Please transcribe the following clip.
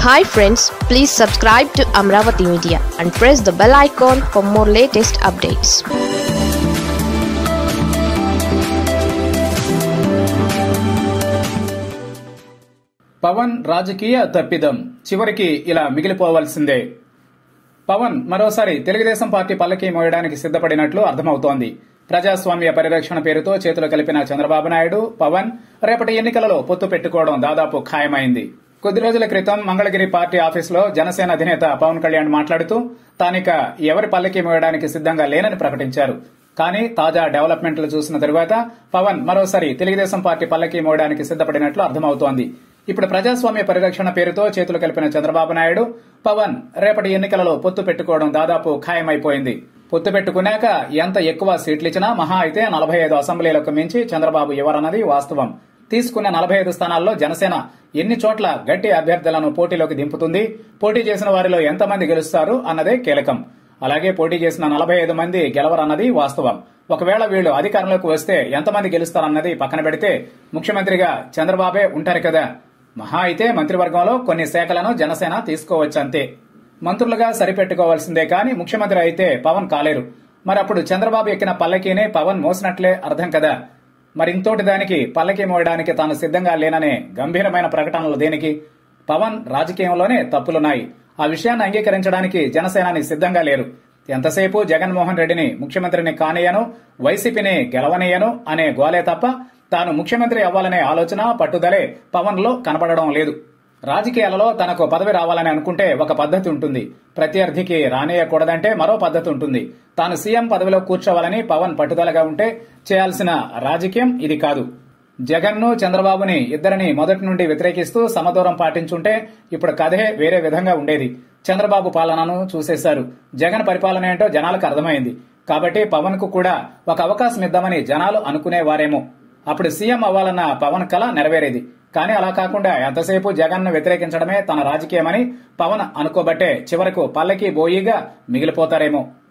hi friends please subscribe to Amaravati media and press the bell icon for more latest updates Pawan రాజకీయ తప్పిదం చివరికి ఇలా మిగిలిపోవలసిందే పవన్ మరోసారి తెలుగుదేశం పార్టీ పల్లకి మోయడానికి సిద్ధపడినట్లు అర్థమవుతోంది ప్రజాస్వామ్య పరిరక్షణ పేరుతో చేతులు కలిపిన చంద్రబాబు నాయుడు పవన్ రేపటి ఎన్నికలలో పొత్తు పెట్టుకోవడం దాదాపు ఖాయమైంది కొద్ది రోజుల క్రితం మంగళగిరి పార్టీ ఆఫీసులో జనసేన అధినేత పవన్ కళ్యాణ్ మాట్లాడుతూ తానిక ఎవరి పల్లకి మోయడానికి సిద్ధంగా లేనని ప్రకటించారు కానీ తాజా డెవలప్మెంట్లు చూసిన తరువాత పవన్ మరోసారి తెలుగుదేశం పార్టీ పల్లకి మోయడానికి సిద్ధపడినట్లు అర్థమవుతోంది ఇప్పుడు ప్రజాస్వామ్య పరిరక్షణ పేరుతో చేతులు కలిపిన చంద్రబాబు నాయుడు పవన్ రేపటి ఎన్నికలలో పొత్తు పెట్టుకోవడం దాదాపు ఖాయమైపోయింది పొత్తు పెట్టుకున్నాక ఎంత ఎక్కువ సీట్లు ఇచ్చినా మహా అయితే నలభై ఐదు అసెంబ్లీలకు మించి చంద్రబాబు ఎవరన్నది వాస్తవం తీసుకున్న నలభై ఐదు స్థానాల్లో జనసేన ఎన్ని చోట్ల గట్టి అభ్యర్థులను పోటీలోకి దింపుతుంది పోటీ చేసిన వారిలో ఎంతమంది గెలుస్తారు అన్నదే కీలకం అలాగే పోటీ చేసిన నలభై ఐదు మంది గెలవరన్నది వాస్తవం ఒకవేళ వీళ్లు అధికారంలోకి వస్తే ఎంతమంది గెలుస్తారన్నది పక్కన పెడితే ముఖ్యమంత్రిగా చంద్రబాబే ఉంటారు కదా మహా అయితే మంత్రివర్గంలో కొన్ని శాఖలను జనసేన తీసుకోవచ్చంతే మంత్రులుగా సరిపెట్టుకోవాల్సిందే కానీ ముఖ్యమంత్రి అయితే పవన్ కాలేరు మరి అప్పుడు చంద్రబాబు ఎక్కిన పల్లకీనే పవన్ మోసినట్లే అర్థం కదా మరి ఇంతోటి దానికి పల్లకి మోయడానికి తాను సిద్ధంగా లేననే గంభీరమైన ప్రకటనలు దేనికి పవన్ రాజకీయంలోనే తప్పులున్నాయి ఆ విషయాన్ని అంగీకరించడానికి జనసేనాని సిద్ధంగా లేరు ఎంతసేపు జగన్మోహన్ రెడ్డిని ముఖ్యమంత్రిని కానేయను వైసీపీని గెలవనేయను అనే గోలే తప్ప తాను ముఖ్యమంత్రి అవ్వాలనే ఆలోచన పట్టుదలే పవన్ లో కనపడడం లేదు రాజకీయాలలో తనకు పదవి రావాలని అనుకుంటే ఒక పద్ధతి ఉంటుంది ప్రత్యర్థికి రానేయకూడదంటే మరో పద్ధతి ఉంటుంది తాను సీఎం పదవిలో కూర్చోవాలని పవన్ పట్టుదలగా ఉంటే చేయాల్సిన రాజకీయం ఇది కాదు జగన్ను చంద్రబాబుని ఇద్దరిని మొదటి నుండి వ్యతిరేకిస్తూ సమదూరం పాటించుంటే ఇప్పుడు కథే వేరే విధంగా ఉండేది చంద్రబాబు పాలనను చూసేశారు జగన్ పరిపాలన ఏంటో జనాలకు అర్థమైంది కాబట్టి పవన్ కు కూడా ఒక అవకాశం ఇద్దామని జనాలు అనుకునేవారేమో అప్పుడు సీఎం అవ్వాలన్న పవన్ కళ నెరవేరేది కానీ అలా కాకుండా ఎంతసేపు జగన్ను వ్యతిరేకించడమే తన రాజకీయమని పవన్ అనుకోబట్టే చివరకు పల్లకి బోయిగా మిగిలిపోతారేమో